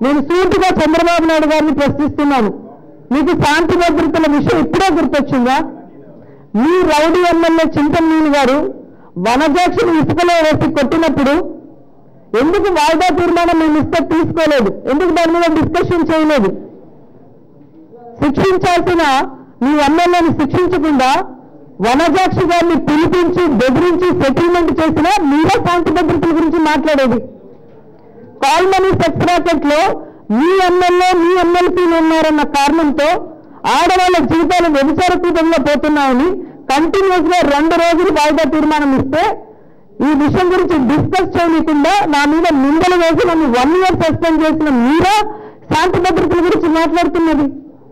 నేను సూటిగా చంద్రబాబు నాయుడు గారిని ప్రశ్నిస్తున్నాను మీకు శాంతి భద్రతల విషయం ఇప్పుడే గుర్తొచ్చిందా మీ రౌడీ ఎమ్మెల్యే చింతమనేని గారు వనజాక్షిని ఇసుకలో వేసి కొట్టినప్పుడు ఎందుకు వాయిదా తీర్మానం మేము ఇస్తే తీసుకోలేదు ఎందుకు దాని మీద డిస్కషన్ చేయలేదు శిక్షించాల్సిన మీ ఎమ్మెల్యేని శిక్షించకుండా వనజాక్షి గారిని పిలిపించి బెదిరించి సెటిల్మెంట్ చేసిన మీరే శాంతి భద్రతల గురించి మాట్లాడేది కాల్ మనీ సెక్స్ రాకెట్ లో మీ ఎమ్మెల్యే మీ ఎమ్మెల్సీలు ఉన్నారన్న కారణంతో ఆడవాళ్ళ జీవితాలు వ్యభిచార కూటంలో పోతున్నాయని కంటిన్యూస్ గా రెండు రోజులు వాయిదా తీర్మానం ఇస్తే ఈ విషయం గురించి డిస్కస్ చేయకుండా నా మీద నిందలు వేసి నన్ను వన్ ఇయర్ సస్పెండ్ చేసిన మీరే శాంతి భద్రతల గురించి మాట్లాడుతున్నది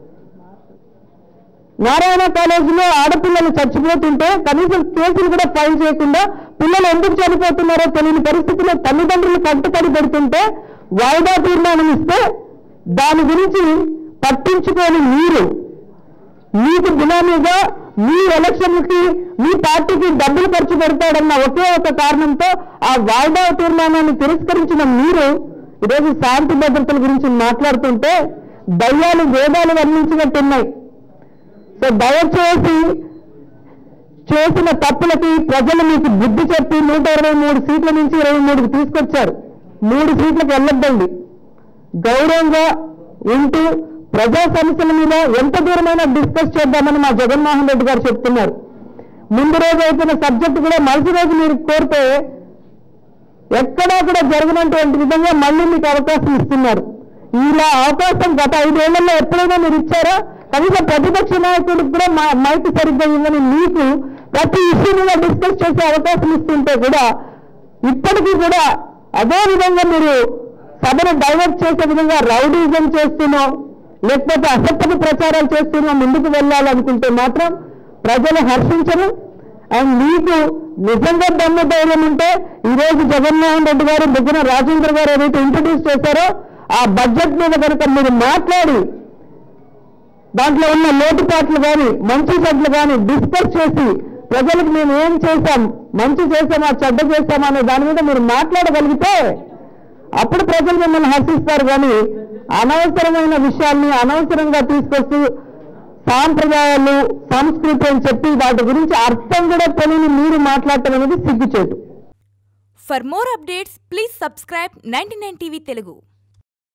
నారాయణ కాలేజీలో ఆడపిల్లలు చచ్చిపోతుంటే కనీసం కేసులు కూడా ఫైల్ చేయకుండా పిల్లలు ఎందుకు చనిపోతున్నారో తెలియని పరిస్థితిలో తల్లిదండ్రులు కట్టుకడి పెడుతుంటే వాయిదా తీర్మానం ఇస్తే దాని గురించి పట్టించుకొని మీరు మీకు బినామీగా మీ ఎలక్షన్లకి మీ పార్టీకి డబ్బులు ఖర్చు పెడతాడన్న ఒకే ఒక కారణంతో ఆ వాయిదా తీర్మానాన్ని తిరస్కరించిన మీరు ఈరోజు శాంతి భద్రతల గురించి మాట్లాడుతుంటే దయ్యాలు వేదాలు వర్ణించినట్టున్నాయి సో దయచేసి చేసిన తప్పులకి ప్రజలు మీకు బుద్ధి చెప్పి నూట ఇరవై మూడు సీట్ల నుంచి ఇరవై మూడుకి తీసుకొచ్చారు మూడు సీట్లకు వెళ్ళొద్దండి గౌరవంగా ఉంటూ ప్రజా సమస్యల మీద ఎంత దూరమైనా డిస్కస్ చేద్దామని మా జగన్మోహన్ రెడ్డి గారు చెప్తున్నారు ముందు రోజు అయిపోయిన సబ్జెక్ట్ కూడా మరుసటి రోజు మీరు కోరితే ఎక్కడా కూడా జరగనటువంటి విధంగా మళ్ళీ మీకు అవకాశం ఇస్తున్నారు ఇలా అవకాశం గత ఐదేళ్లలో ఎప్పుడైనా మీరు ఇచ్చారా కనీసం ప్రతిపక్ష నాయకుడికి కూడా మా మైక్ సరిగ్గా ఇవ్వని మీకు ప్రతి ఇష్యూ మీద డిస్కస్ చేసే అవకాశం ఇస్తుంటే కూడా ఇప్పటికీ కూడా అదే విధంగా మీరు సభను డైవర్ట్ చేసే విధంగా రౌడీజం చేస్తూనో లేకపోతే అసత్యపు ప్రచారాలు చేస్తూనో ముందుకు వెళ్ళాలనుకుంటే మాత్రం ప్రజలు హర్షించరు అండ్ మీకు నిజంగా దమ్ము ధైర్యం ఉంటే ఈ రోజు జగన్మోహన్ రెడ్డి గారు బుగ్గన రాజేంద్ర గారు ఏదైతే ఇంట్రడ్యూస్ చేశారో ఆ బడ్జెట్ మీద కనుక మీరు మాట్లాడి దాంట్లో ఉన్న లోటుపాట్లు కానీ మంచి చెడ్లు కానీ డిస్కస్ చేసి ప్రజలకు మేము ఏం చేశాం మంచి చేశామా చెడ్డ చేశామా అనే దాని మీద మీరు మాట్లాడగలిగితే అప్పుడు ప్రజలు మిమ్మల్ని హర్షిస్తారు కానీ అనవసరమైన విషయాల్ని అనవసరంగా తీసుకొస్తూ సాంప్రదాయాలు సంస్కృతి అని చెప్పి వాటి గురించి అర్థం కూడా తెలియని మీరు మాట్లాడటం అనేది సిగ్గుచేటు For more updates, please subscribe 99 TV Telugu.